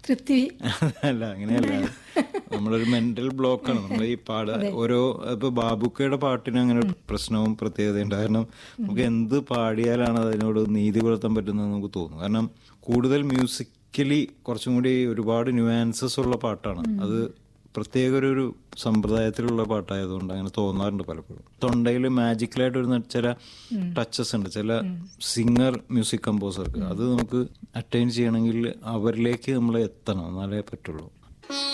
തൃപ്തി അല്ല അങ്ങനെയല്ല നമ്മളൊരു മെന്റൽ ബ്ലോക്കാണ് നമ്മൾ ഈ പാട ഓരോ ഇപ്പൊ ബാബുക്കയുടെ പാട്ടിന് അങ്ങനെ ഒരു പ്രശ്നവും പ്രത്യേകതയുണ്ട് കാരണം നമുക്ക് എന്ത് പാടിയാലാണ് അതിനോട് നീതി പുലർത്താൻ പറ്റുന്നത് നമുക്ക് തോന്നും കാരണം കൂടുതൽ മ്യൂസിക്കലി കുറച്ചും കൂടി ഒരുപാട് ന്യൂആൻസസ് ഉള്ള പാട്ടാണ് അത് പ്രത്യേക ഒരു ഒരു സമ്പ്രദായത്തിലുള്ള പാട്ടായതുകൊണ്ട് അങ്ങനെ തോന്നാറുണ്ട് പലപ്പോഴും തൊണ്ടയിൽ മാജിക്കലായിട്ട് വരുന്ന ചില ടച്ചസ് ഉണ്ട് ചില സിംഗർ മ്യൂസിക് കമ്പോസർക്ക് അത് നമുക്ക് അറ്റൈൻ ചെയ്യണമെങ്കിൽ അവരിലേക്ക് നമ്മൾ എത്തണം എന്നാലേ പറ്റുള്ളൂ